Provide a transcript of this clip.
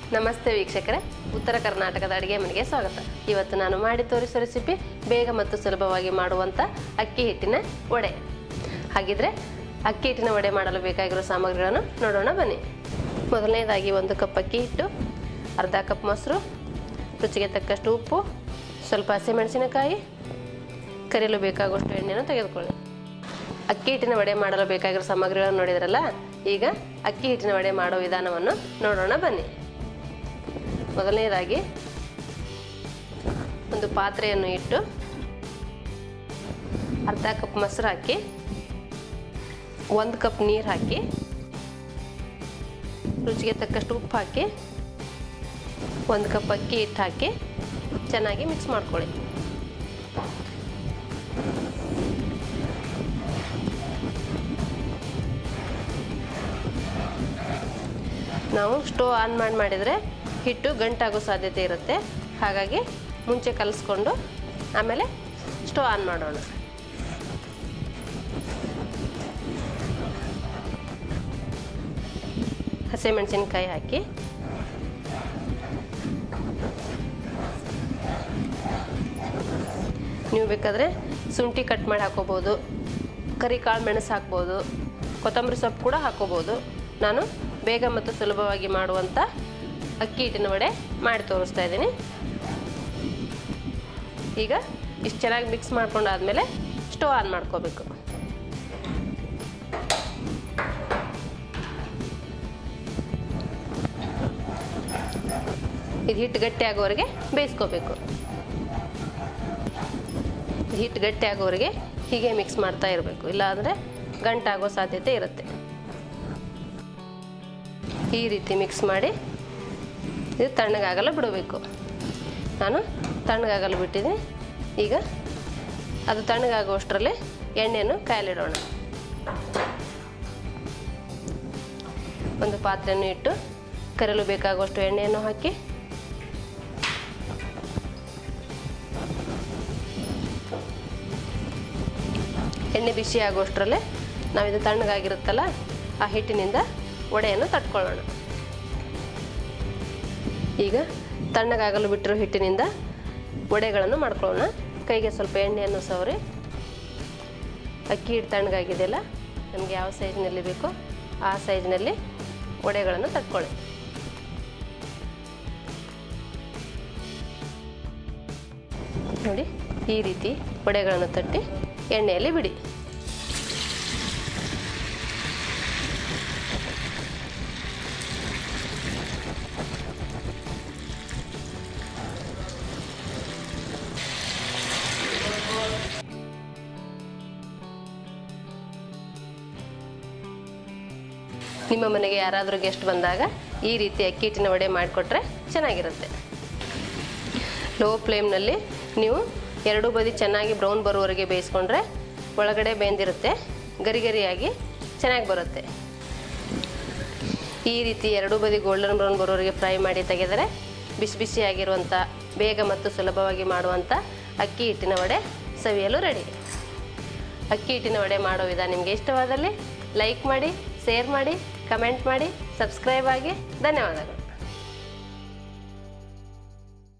ನಮಸ್ತೆ ವೀಕ್ಷಕರೇ ಉತ್ತರ ಕರ್ನಾಟಕದ ಅಡುಗೆ ಮನೆಗೆ ಸ್ವಾಗತ ಇವತ್ತು ನಾನು ಮಾಡಿ ತೋರಿಸೋ ರೆಸಿಪಿ ಬೇಗ ಮತ್ತು ಸುಲಭವಾಗಿ ಮಾಡುವಂಥ ಅಕ್ಕಿ ಹಿಟ್ಟಿನ ವಡೆ ಹಾಗಿದ್ರೆ ಅಕ್ಕಿ ಹಿಟ್ಟಿನ ವಡೆ ಮಾಡಲು ಬೇಕಾಗಿರೋ ಸಾಮಗ್ರಿಗಳನ್ನು ನೋಡೋಣ ಬನ್ನಿ ಮೊದಲನೇದಾಗಿ ಒಂದು ಕಪ್ ಅಕ್ಕಿ ಹಿಟ್ಟು ಅರ್ಧ ಕಪ್ ಮೊಸರು ರುಚಿಗೆ ತಕ್ಕಷ್ಟು ಉಪ್ಪು ಸ್ವಲ್ಪ ಹಸಿಮೆಣಸಿನಕಾಯಿ ಕರಿಯಲು ಬೇಕಾಗುವಷ್ಟು ಎಣ್ಣೆಯನ್ನು ತೆಗೆದುಕೊಳ್ಳಿ ಅಕ್ಕಿ ಹಿಟ್ಟಿನ ವಡೆ ಮಾಡಲು ಬೇಕಾಗಿರೋ ಸಾಮಗ್ರಿಗಳನ್ನು ನೋಡಿದ್ರಲ್ಲ ಈಗ ಅಕ್ಕಿ ಹಿಟ್ಟಿನ ವಡೆ ಮಾಡೋ ವಿಧಾನವನ್ನು ನೋಡೋಣ ಬನ್ನಿ ಮೊದಲನೇದಾಗಿ ಒಂದು ಪಾತ್ರೆಯನ್ನು ಇಟ್ಟು ಅರ್ಧ ಕಪ್ ಮೊಸರು ಹಾಕಿ ಒಂದು ಕಪ್ ನೀರು ಹಾಕಿ ರುಚಿಗೆ ತಕ್ಕಷ್ಟು ಉಪ್ಪು ಹಾಕಿ ಒಂದು ಕಪ್ ಅಕ್ಕಿ ಹಿಟ್ಟು ಹಾಕಿ ಚೆನ್ನಾಗಿ ಮಿಕ್ಸ್ ಮಾಡ್ಕೊಳ್ಳಿ ನಾವು ಸ್ಟೋವ್ ಆನ್ ಮಾಡಿ ಮಾಡಿದರೆ ಹಿಟ್ಟು ಗಂಟಾಗೋ ಸಾಧ್ಯತೆ ಇರುತ್ತೆ ಹಾಗಾಗಿ ಮುಂಚೆ ಕಲಿಸ್ಕೊಂಡು ಆಮೇಲೆ ಸ್ಟೋವ್ ಆನ್ ಮಾಡೋಣ ಹಸಿಮೆಣಸಿನ್ಕಾಯಿ ಹಾಕಿ ನೀವು ಬೇಕಾದರೆ ಶುಂಠಿ ಕಟ್ ಮಾಡಿ ಹಾಕೋಬೋದು ಕರಿ ಕಾಳು ಮೆಣಸು ಹಾಕ್ಬೋದು ಕೊತ್ತಂಬರಿ ಸೊಪ್ಪು ಕೂಡ ಹಾಕೋಬೋದು ನಾನು ಬೇಗ ಮತ್ತು ಸುಲಭವಾಗಿ ಮಾಡುವಂಥ ಅಕ್ಕಿ ಹಿಟ್ಟಿನ ವಡೆ ಮಾಡಿ ತೋರಿಸ್ತಾ ಇದ್ದೀನಿ ಈಗ ಇಷ್ಟು ಚೆನ್ನಾಗಿ ಮಿಕ್ಸ್ ಮಾಡ್ಕೊಂಡಾದ್ಮೇಲೆ ಸ್ಟೋವ್ ಆನ್ ಮಾಡ್ಕೋಬೇಕು ಇದು ಹಿಟ್ಟು ಗಟ್ಟಿ ಆಗೋವರೆಗೆ ಬೇಯಿಸ್ಕೋಬೇಕು ಹಿಟ್ಟು ಗಟ್ಟಿ ಆಗೋವರೆಗೆ ಹೀಗೆ ಮಿಕ್ಸ್ ಮಾಡ್ತಾ ಇರಬೇಕು ಇಲ್ಲಾಂದರೆ ಗಂಟಾಗೋ ಸಾಧ್ಯತೆ ಇರುತ್ತೆ ಈ ರೀತಿ ಮಿಕ್ಸ್ ಮಾಡಿ ಇದು ತಣ್ಣಗಾಗಲು ಬಿಡಬೇಕು ನಾನು ತಣ್ಣಗಾಗಲು ಬಿಟ್ಟಿದ್ದೀನಿ ಈಗ ಅದು ತಣ್ಣಗಾಗುವಷ್ಟರಲ್ಲಿ ಎಣ್ಣೆಯನ್ನು ಕಾಯಲಿಡೋಣ ಒಂದು ಪಾತ್ರೆಯನ್ನು ಇಟ್ಟು ಕರೆಯಲು ಬೇಕಾಗುವಷ್ಟು ಎಣ್ಣೆಯನ್ನು ಹಾಕಿ ಎಣ್ಣೆ ಬಿಸಿ ಆಗುವಷ್ಟರಲ್ಲೇ ನಾವಿದು ತಣ್ಣಗಾಗಿರುತ್ತಲ್ಲ ಆ ಹಿಟ್ಟಿನಿಂದ ವಡೆಯನ್ನು ತಟ್ಕೊಳ್ಳೋಣ ಈಗ ತಣ್ಣಗಾಗಲು ಬಿಟ್ಟಿರೋ ಹಿಟ್ಟಿನಿಂದ ವಡೆಗಳನ್ನು ಮಾಡ್ಕೊಳ್ಳೋಣ ಕೈಗೆ ಸ್ವಲ್ಪ ಎಣ್ಣೆಯನ್ನು ಸವರಿ ಅಕ್ಕಿ ಹಿಟ್ಟು ತಣ್ಣಗಾಗಿದೆಯಲ್ಲ ನಮಗೆ ಯಾವ ಸೈಜ್ನಲ್ಲಿ ಬೇಕೋ ಆ ಸೈಜ್ನಲ್ಲಿ ವಡೆಗಳನ್ನು ತಟ್ಕೊಳ್ಳಿ ನೋಡಿ ಈ ರೀತಿ ವಡೆಗಳನ್ನು ತಟ್ಟಿ ಎಣ್ಣೆಯಲ್ಲಿ ಬಿಡಿ ನಿಮ್ಮ ಮನೆಗೆ ಯಾರಾದರೂ ಗೆಸ್ಟ್ ಬಂದಾಗ ಈ ರೀತಿ ಅಕ್ಕಿ ಹಿಟ್ಟಿನ ವಡೆ ಮಾಡಿಕೊಟ್ರೆ ಚೆನ್ನಾಗಿರುತ್ತೆ ಲೋ ಫ್ಲೇಮ್ನಲ್ಲಿ ನೀವು ಎರಡೂ ಬದಿ ಚೆನ್ನಾಗಿ ಬ್ರೌನ್ ಬರುವವರೆಗೆ ಬೇಯಿಸ್ಕೊಂಡ್ರೆ ಒಳಗಡೆ ಬೆಂದಿರುತ್ತೆ ಗರಿ ಗರಿಯಾಗಿ ಚೆನ್ನಾಗಿ ಬರುತ್ತೆ ಈ ರೀತಿ ಎರಡೂ ಬದಿ ಗೋಲ್ಡನ್ ಬ್ರೌನ್ ಬರೋವರೆಗೆ ಫ್ರೈ ಮಾಡಿ ತೆಗೆದರೆ ಬಿಸಿ ಬಿಸಿಯಾಗಿರುವಂಥ ಬೇಗ ಮತ್ತು ಸುಲಭವಾಗಿ ಮಾಡುವಂಥ ಅಕ್ಕಿ ಹಿಟ್ಟಿನ ವಡೆ ಸವಿಯಲು ರೆಡಿ ಅಕ್ಕಿ ಹಿಟ್ಟಿನ ವಡೆ ಮಾಡೋ ವಿಧಾನ ನಿಮಗೆ ಇಷ್ಟವಾದಲ್ಲಿ ಲೈಕ್ ಮಾಡಿ ಶೇರ್ ಮಾಡಿ ಕಮೆಂಟ್ ಮಾಡಿ ಸಬ್ಸ್ಕ್ರೈಬ್ ಆಗಿ ಧನ್ಯವಾದಗಳು